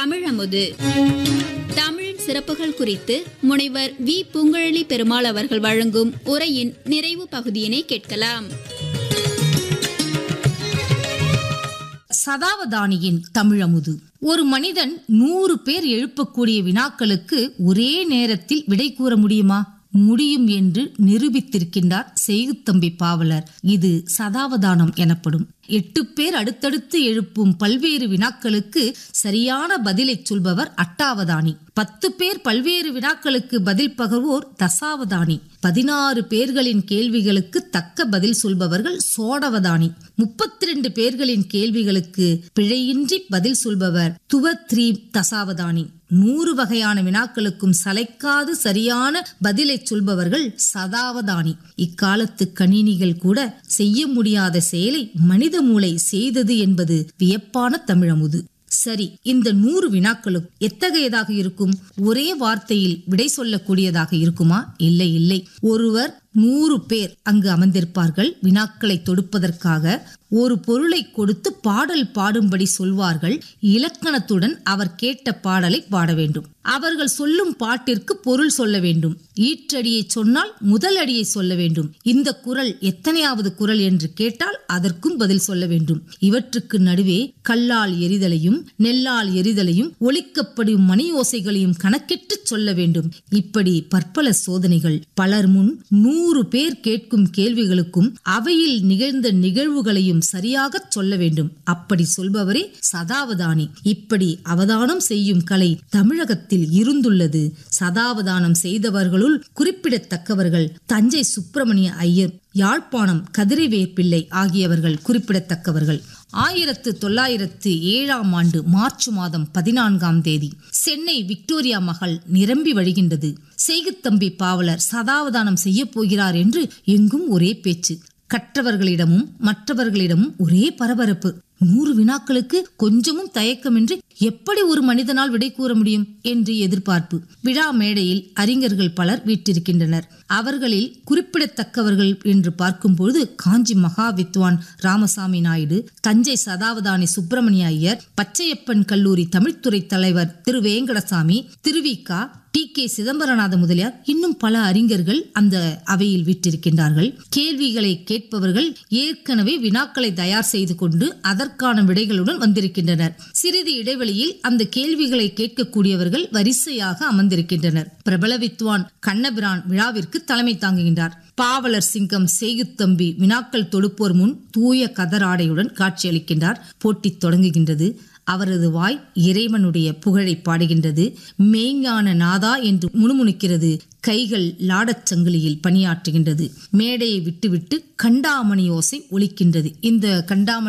தமிழமுது தமிழின் சிறப்புகள் குறித்து முனைவர் வி பூங்குழலி பெருமாள் அவர்கள் வழங்கும் உரையின் நிறைவு பகுதியினை கேட்கலாம் சதாவதானியின் தமிழமுது ஒரு மனிதன் நூறு பேர் எழுப்பக்கூடிய வினாக்களுக்கு ஒரே நேரத்தில் விடை கூற முடியுமா முடியும் என்று நிரூபித்திருக்கின்றார் செய்குத்தம்பி பாவலர் இது சதாவதானம் எனப்படும் எட்டு பேர் அடுத்தடுத்து எழுப்பும் பல்வேறு வினாக்களுக்கு சரியான பதிலை சொல்பவர் அட்டாவதானி பத்து பேர் பல்வேறு வினாக்களுக்கு பதில் பகர்வோர் தசாவதானி பதினாறு பேர்களின் கேள்விகளுக்கு தக்க பதில் சொல்பவர்கள் சோடவதானி முப்பத்தி ரெண்டு பேர்களின் கேள்விகளுக்கு பிழையின்றி பதில் சொல்பவர் துவத்ரீ தசாவதானி நூறு வகையான வினாக்களுக்கும் சளைக்காது சரியான பதிலை சொல்பவர்கள் சதாவதானி இக்காலத்து கணினிகள் கூட செய்ய முடியாத செயலை மனித மூளை செய்தது என்பது வியப்பான தமிழமுது சரி இந்த நூறு வினாக்களும் எத்தகையதாக இருக்கும் ஒரே வார்த்தையில் விடை சொல்லக்கூடியதாக இருக்குமா இல்லை இல்லை ஒருவர் நூறு பேர் அங்கு அமர்ந்திருப்பார்கள் வினாக்களை தொடுப்பதற்காக ஒரு பொருளை கொடுத்து பாடல் பாடும்படி சொல்வார்கள் இலக்கணத்துடன் அவர் கேட்ட பாடலை பாட வேண்டும் அவர்கள் சொல்லும் பாட்டிற்கு பொருள் சொல்ல வேண்டும் ஈற்றடியை சொன்னால் முதல் அடியை சொல்ல வேண்டும் இந்த குரல் எத்தனையாவது குரல் என்று கேட்டால் அதற்கும் பதில் சொல்ல வேண்டும் இவற்றுக்கு நடுவே கல்லால் எரிதலையும் நெல்லால் எரிதலையும் ஒலிக்கப்படும் மணி ஓசைகளையும் கணக்கிட்டு சொல்ல வேண்டும் இப்படி பற்பல சோதனைகள் பலர் முன் நூறு பேர் கேட்கும் கேள்விகளுக்கும் அவையில் நிகழ்ந்த நிகழ்வுகளையும் சரியாக சொல்ல வேண்டும் அப்படி சொல்பவரே சதாவதானி இப்படி அவதானம் செய்யும் கலை தமிழகத்தில் இருந்துள்ளது சதாவதானம் செய்தவர்களுள் குறிப்பிடத்தக்கவர்கள் தஞ்சை சுப்பிரமணிய ஐயர் யாழ்ப்பாணம் கதிரைவேற்பிள்ளை ஆகியவர்கள் குறிப்பிடத்தக்கவர்கள் ஆயிரத்து தொள்ளாயிரத்து ஏழாம் ஆண்டு மார்ச் மாதம் பதினான்காம் தேதி சென்னை விக்டோரியா மகள் நிரம்பி வழிகின்றது செய்குத்தம்பி பாவலர் சதாவதானம் செய்ய போகிறார் என்று எங்கும் ஒரே பேச்சு கற்றவர்களிடமும் மற்றவர்களிடமும் ஒரே பரபரப்பு நூறு வினாக்களுக்கு கொஞ்சமும் தயக்கமின்றி எப்படி ஒரு மனிதனால் விடை கூற முடியும் என்று எதிர்பார்ப்பு விழா மேடையில் அறிஞர்கள் பலர் வீற்றிருக்கின்றனர் அவர்களில் குறிப்பிடத்தக்கவர்கள் என்று பார்க்கும்போது காஞ்சி மகா வித்வான் ராமசாமி நாயுடு தஞ்சை சதாவதானி சுப்பிரமணிய ஐயர் பச்சையப்பன் கல்லூரி தமிழ்துறை தலைவர் திரு வேங்கடசாமி திருவிக்கா டி கே சிதம்பரநாத முதலியார் இன்னும் பல அறிஞர்கள் அந்த அவையில் விட்டிருக்கின்றார்கள் கேள்விகளை கேட்பவர்கள் ஏற்கனவே வினாக்களை தயார் செய்து கொண்டு அதற்கான விடைகளுடன் வந்திருக்கின்றனர் சிறிது இடைவெளியில் அந்த கேள்விகளை கேட்கக்கூடியவர்கள் வரிசையாக அமர்ந்திருக்கின்றனர் பிரபல வித்வான் கண்ணபிரான் விழாவிற்கு தலைமை தாங்குகின்றார் பாவலர் சிங்கம் செய்குத்தம்பி வினாக்கள் தொடுப்போர் முன் தூய கதராடையுடன் காட்சியளிக்கின்றார் போட்டி தொடங்குகின்றது அவரது வாய் இறைவனுடைய புகழை பாடுகின்றது மெய்ஞான நாதா என்று முணுமுணுக்கிறது கைகள் லாடச் சங்கிலியில் பணியாற்றுகின்றது மேடையை விட்டுவிட்டு கண்டாமணி ஓசை ஒலிக்கின்றது இந்த கண்டாமணி